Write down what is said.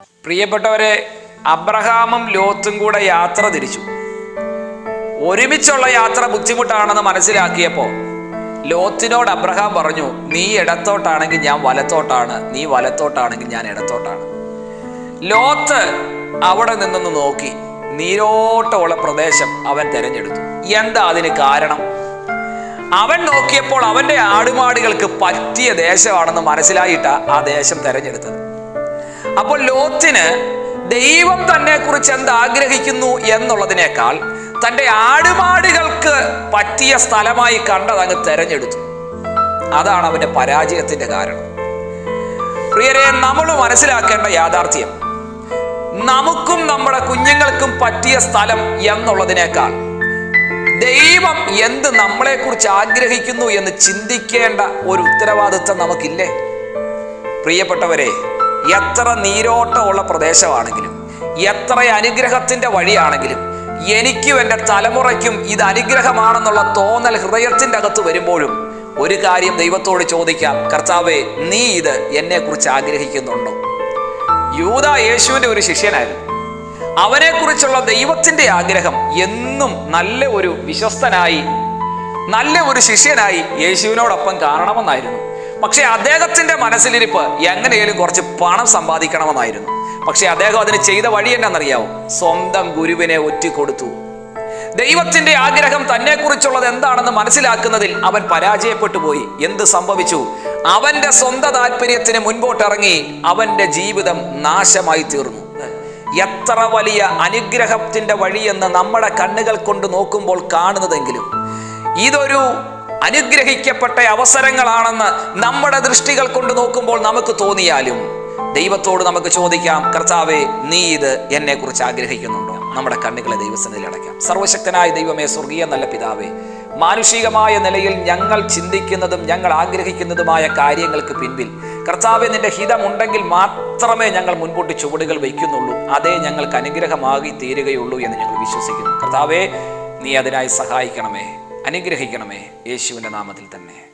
പ്രിയപ്പെട്ടവരെ അബ്രഹാമും ലോത്തും കൂടെ യാത്ര തിരിച്ചു ഒരുമിച്ചുള്ള യാത്ര ബുദ്ധിമുട്ടാണെന്ന് മനസ്സിലാക്കിയപ്പോൾ ലോത്തിനോട് അബ്രഹാം പറഞ്ഞു നീ ഇടത്തോട്ടാണെങ്കിൽ ഞാൻ വലത്തോട്ടാണ് നീ വലത്തോട്ടാണെങ്കിൽ ഞാൻ ഇടത്തോട്ടാണ് ലോത്ത് അവിടെ നിന്നൊന്ന് നോക്കി നീരോട്ടമുള്ള പ്രദേശം അവൻ തെരഞ്ഞെടുത്തു എന്താ അതിന് കാരണം അവൻ നോക്കിയപ്പോൾ അവന്റെ ആടുമാടുകൾക്ക് പറ്റിയ ദേശമാണെന്ന് മനസ്സിലായിട്ടാ ആ ദേശം തെരഞ്ഞെടുത്തത് അപ്പോൾ ലോത്തിന് ദൈവം തന്നെ കുറിച്ച് എന്ത് ആഗ്രഹിക്കുന്നു എന്നുള്ളതിനേക്കാൾ തൻ്റെ ആടുമാടുകൾക്ക് പറ്റിയ സ്ഥലമായി കണ്ടത് അങ്ങ് തെരഞ്ഞെടുത്തു അതാണ് അവന്റെ പരാജയത്തിന്റെ കാരണം പ്രിയരെ നമ്മൾ മനസ്സിലാക്കേണ്ട യാഥാർത്ഥ്യം നമുക്കും നമ്മുടെ കുഞ്ഞുങ്ങൾക്കും പറ്റിയ സ്ഥലം എന്നുള്ളതിനേക്കാൾ ദൈവം എന്ത് നമ്മളെക്കുറിച്ച് ആഗ്രഹിക്കുന്നു എന്ന് ചിന്തിക്കേണ്ട ഒരു ഉത്തരവാദിത്വം നമുക്കില്ലേ പ്രിയപ്പെട്ടവരെ എത്ര നീരോട്ടമുള്ള പ്രദേശമാണെങ്കിലും എത്ര അനുഗ്രഹത്തിന്റെ വഴിയാണെങ്കിലും എനിക്കും എൻ്റെ തലമുറയ്ക്കും ഇത് അനുഗ്രഹമാണെന്നുള്ള തോന്നൽ ഹൃദയത്തിൻ്റെ അകത്ത് വരുമ്പോഴും ഒരു കാര്യം ദൈവത്തോട് ചോദിക്കാം കർത്താവേ നീ ഇത് എന്നെക്കുറിച്ച് ആഗ്രഹിക്കുന്നുണ്ടോ യൂത യേശുവിൻ്റെ ഒരു ശിഷ്യനായിരുന്നു അവനെക്കുറിച്ചുള്ള ദൈവത്തിൻ്റെ ആഗ്രഹം എന്നും നല്ല ഒരു വിശ്വസ്തനായി നല്ല ഒരു ശിഷ്യനായി യേശുവിനോടൊപ്പം കാണണമെന്നായിരുന്നു പക്ഷേ അദ്ദേഹത്തിന്റെ മനസ്സിലിരിപ്പ് എങ്ങനെയും കുറച്ച് പണം സമ്പാദിക്കണമെന്നായിരുന്നു പക്ഷേ അദ്ദേഹം അതിന് ചെയ്ത വഴി എന്നാണെന്നറിയാവോ സ്വന്തം ഗുരുവിനെ ഒറ്റിക്കൊടുത്തു ദൈവത്തിന്റെ ആഗ്രഹം തന്നെ കുറിച്ചുള്ളത് എന്താണെന്ന് മനസ്സിലാക്കുന്നതിൽ അവൻ പരാജയപ്പെട്ടു പോയി എന്ത് സംഭവിച്ചു അവന്റെ സ്വന്തം താല്പര്യത്തിന് മുൻപോട്ടിറങ്ങി അവന്റെ ജീവിതം നാശമായി തീർന്നു എത്ര വലിയ അനുഗ്രഹത്തിന്റെ വഴിയെന്ന് നമ്മുടെ കണ്ണുകൾ കൊണ്ട് നോക്കുമ്പോൾ കാണുന്നതെങ്കിലും ഇതൊരു അനുഗ്രഹിക്കപ്പെട്ട അവസരങ്ങളാണെന്ന് നമ്മുടെ ദൃഷ്ടികൾ കൊണ്ട് നോക്കുമ്പോൾ നമുക്ക് തോന്നിയാലും ദൈവത്തോട് നമുക്ക് ചോദിക്കാം കർത്താവെ നീ ഇത് എന്നെ കുറിച്ച് ആഗ്രഹിക്കുന്നുണ്ടോ നമ്മുടെ കണ്ണുകളെ ദൈവസന്നിധിയിൽ അടയ്ക്കാം സർവശക്തനായ ദൈവമേ സ്വർഗീയ നല്ല പിതാവേ മാനുഷികമായ നിലയിൽ ഞങ്ങൾ ചിന്തിക്കുന്നതും ഞങ്ങൾ ആഗ്രഹിക്കുന്നതുമായ കാര്യങ്ങൾക്ക് പിൻപിൽ കർത്താവെ നിന്റെ ഹിതമുണ്ടെങ്കിൽ മാത്രമേ ഞങ്ങൾ മുൻപോട്ട് ചുവടുകൾ വയ്ക്കുന്നുള്ളൂ അതേ ഞങ്ങൾക്ക് അനുഗ്രഹമാകി തീരുകയുള്ളൂ എന്ന് ഞങ്ങൾ വിശ്വസിക്കുന്നു കർത്താവെ നീ അതിനായി സഹായിക്കണമേ അനുഗ്രഹിക്കണമേ യേശുവിൻ്റെ നാമത്തിൽ തന്നെ